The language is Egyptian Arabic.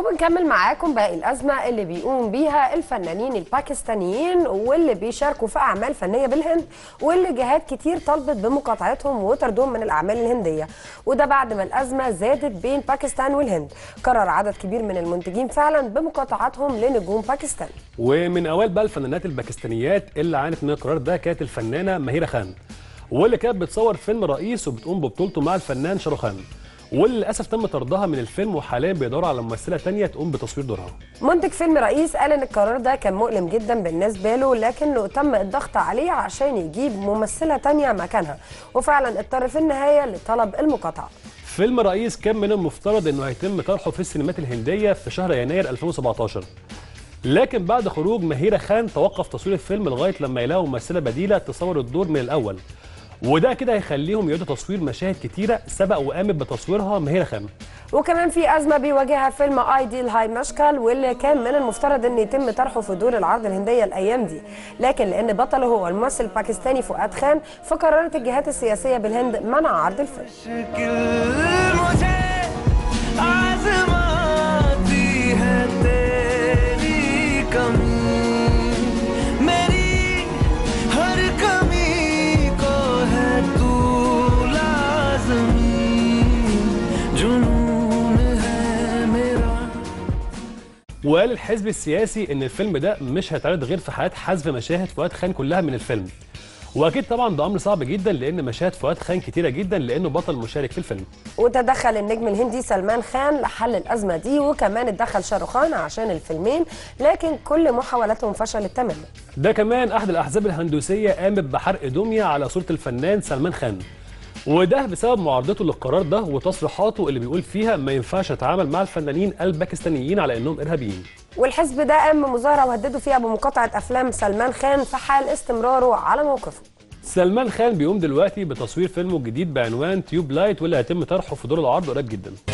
وبنكمل معاكم باقي الأزمة اللي بيقوم بيها الفنانين الباكستانيين واللي بيشاركوا في أعمال فنية بالهند واللي جهات كتير طلبت بمقاطعتهم وطردهم من الأعمال الهندية وده بعد ما الأزمة زادت بين باكستان والهند قرر عدد كبير من المنتجين فعلا بمقاطعتهم لنجوم باكستان ومن اوائل بقى الفنانات الباكستانيات اللي عانت من القرار ده كانت الفنانه مهيره خان واللي كانت بتصور فيلم رئيس وبتقوم ببطولته مع الفنان شاروخان وللاسف تم طردها من الفيلم وحاليا بيدوروا على ممثله تانية تقوم بتصوير دورها منتج فيلم رئيس قال ان القرار ده كان مؤلم جدا بالنسبه له لكنه تم الضغط عليه عشان يجيب ممثله تانية مكانها وفعلا اضطر في النهايه لطلب المقاطعه فيلم رئيس كان من المفترض انه هيتم طرحه في السينمات الهنديه في شهر يناير 2017 لكن بعد خروج مهيره خان توقف تصوير الفيلم لغايه لما يلاقوا ممثله بديله تصور الدور من الاول وده كده هيخليهم يعيدوا تصوير مشاهد كتيره سبق وقامت بتصويرها مهيره خان وكمان في ازمه بيواجهها فيلم ايديل هاي مشكل واللي كان من المفترض ان يتم طرحه في دور العرض الهنديه الايام دي لكن لان بطله هو الممثل الباكستاني فؤاد خان فقررت الجهات السياسيه بالهند منع عرض الفيلم मुश्किल मुझे आजमाती है तेरी कमी मेरी हर कमी को है तू लाजमी जुनून है मेरा وقال الحزب السياسي ان الفيلم ده مش هيتعرض غير في حالات حذف مشاهد فؤاد خان كلها من الفيلم واكيد طبعا ده امر صعب جدا لان مشاهد فؤاد خان كتيره جدا لانه بطل مشارك في الفيلم وتدخل النجم الهندي سلمان خان لحل الازمه دي وكمان اتدخل شاروخان عشان الفيلمين لكن كل محاولاتهم فشلت تماما ده كمان احد الاحزاب الهندوسيه قامت بحرق دميه على صوره الفنان سلمان خان وده بسبب معارضته للقرار ده وتصريحاته اللي بيقول فيها ما ينفعش اتعامل مع الفنانين الباكستانيين على انهم ارهابيين والحزب ده قام بمظاهره وهددوا فيها بمقاطعه افلام سلمان خان في حال استمراره على موقفه سلمان خان بيقوم دلوقتي بتصوير فيلمه الجديد بعنوان تيوب لايت واللي هيتم طرحه في دور العرض قريب جدا